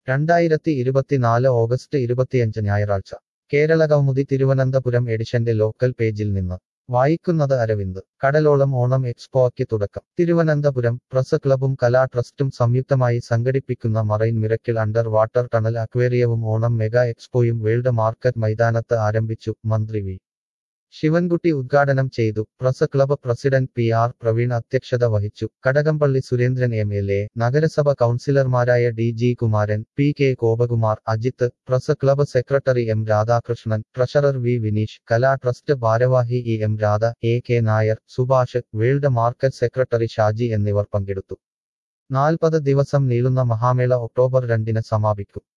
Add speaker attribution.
Speaker 1: രണ്ടായിരത്തി ഇരുപത്തിനാല് ഓഗസ്റ്റ് ഇരുപത്തിയഞ്ച് ഞായറാഴ്ച കേരള കൗമുദി തിരുവനന്തപുരം എഡിഷന്റെ ലോക്കൽ പേജിൽ നിന്ന് വായിക്കുന്നത് അരവിന്ദ് കടലോളം ഓണം എക്സ്പോയ്ക്ക് തുടക്കം തിരുവനന്തപുരം പ്രസ് ക്ലബും കലാ ട്രസ്റ്റും സംയുക്തമായി സംഘടിപ്പിക്കുന്ന marine miracle under water tunnel അക്വേറിയവും ഓണം മെഗാ എക്സ്പോയും വേൾഡ് മാർക്കറ്റ് മൈതാനത്ത് ആരംഭിച്ചു മന്ത്രി വി ശിവൻകുട്ടി ഉദ്ഘാടനം ചെയ്തു press club president P R Praveen അധ്യക്ഷത വഹിച്ചു Kadakampally Surendran M L A നഗരസഭ കൗൺസിലർമാരായ D G Kumaran P K Gopakumar Ajith press club secretary M Radhakrishnan treasurer V Vineesh Kala trust ഭാരവാഹി E M Radha A K Nair Subhash world market secretary Shaji എന്നിവർ പങ്കെടുത്തു നാൽപ്പത് ദിവസം നീളുന്ന മഹാമേള ഒക്ടോബർ രണ്ടിന് സമാപിക്കും